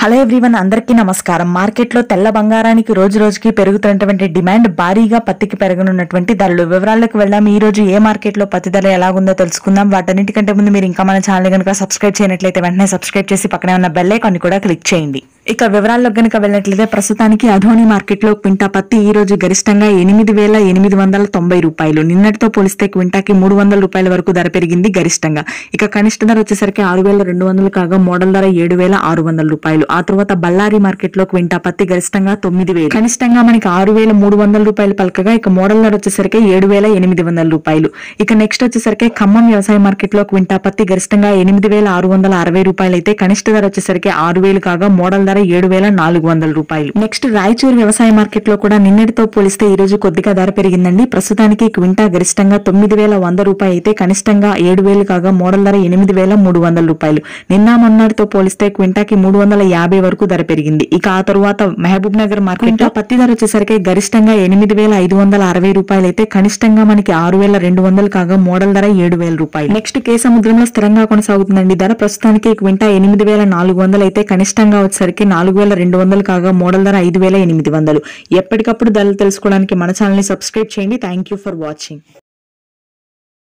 hello everyone అందరికీ నమస్కారం మార్కెట్లో తెల్ల బంగారానికి రోజు రోజుకి పెరుగుతున్నటువంటి డిమాండ్ భారీగా పత్తికి పెరగనున్నటువంటి ధరలు వివరాలకు వెళ్దాం ఈ రోజు ఏ మార్కెట్లో పత్తి ధర ఎలాగుందో తెలుసుకుందాం వాటన్నిటికంటే ముందు మీరు ఇంకా మన ఛానల్ కనుక సబ్స్క్రైబ్ చేయనట్లయితే వెంటనే సబ్స్క్రైబ్ చేసి పక్కనే ఉన్న బెల్ ఐకాన్ కూడా క్లిక్ చేయండి ఇక వివరాల్లో గనుక వెళ్ళినట్లయితే ప్రస్తుతానికి అధోని మార్కెట్లో క్వింటా పత్తి ఈ రోజు గరిష్టంగా ఎనిమిది వేల ఎనిమిది వందల తొంభై రూపాయలు నిన్నటితో పోలిస్తే క్వింటాకి మూడు వందల రూపాయల వరకు ధర పెరిగింది గరిష్టంగా ఇక కనిష్ట ధర వచ్చేసరికి ఆరు వేల రెండు వందలు కాగా మోడల్ ధర ఏడు వేల ఆరు వందల రూపాయలు ఆ తర్వాత బళ్ళారి మార్కెట్ లో క్వింటా పత్తి గరిష్టంగా తొమ్మిది వేలు కనిష్టంగా మనకి ఆరు వేల మూడు వందల రూపాయలు పలకగా ఇక మోడల్ ధర వచ్చేసరికి ఏడు వేల ఎనిమిది వందల రూపాయలు ఇక నెక్స్ట్ వచ్చేసరికి ఖమ్మం వ్యవసాయ మార్కెట్ లో క్వింటా పత్తి గరిష్టంగా ఎనిమిది వేల ఆరు వందల అరవై రూపాయలు అయితే కనిష్ట ధర వచ్చేసరికి ఆరు వేలు కాగా మోడల్ ధర ఏడు వేల నాలుగు వందల రూపాయలు నెక్స్ట్ రాయచూరు వ్యవసాయ మార్కెట్ లో కూడా నిన్నటితో పోలిస్తే ఈ రోజు కొద్దిగా ధర పెరిగిందండి ప్రస్తుతానికి క్వింటా గరిష్టంగా తొమ్మిది వేల వంద రూపాయలు అయితే కనిష్టంగా ఏడు వేలు కాగా మోడల్ ధర ఎనిమిది వేల మూడు వందల రూపాయలు నిన్న మొన్నటితో పోలిస్తే క్వింటాకి మూడు వందల యాభై వరకు ధర పెరిగింది ఇక ఆ తరువాత మహబూబ్ నగర్ మార్కెట్ లో పత్తి ధర వచ్చేసరికి గరిష్టంగా ఎనిమిది వేల ఐదు వందల అరవై రూపాయలు అయితే కనిష్టంగా మనకి ఆరు వేల రెండు వందలు కాగా మోడల్ ధర ఏడు వేల రూపాయలు నెక్స్ట్ కే సముద్రంలో స్థిరంగా కొనసాగుతుందండి ధర ప్రస్తుతానికి క్వింటా ఎనిమిది వేల నాలుగు వందలు అయితే కనిష్టంగా వచ్చేసరికి నాలుగు వేల రెండు వందలు కాగా మోడల్ ధర ఐదు వేల ఎనిమిది వందలు ఎప్పటికప్పుడు ధరలు తెలుసుకోవడానికి మన ఛానల్ ని సబ్స్క్రైబ్ చేయండి థ్యాంక్ యూ ఫర్ వాచింగ్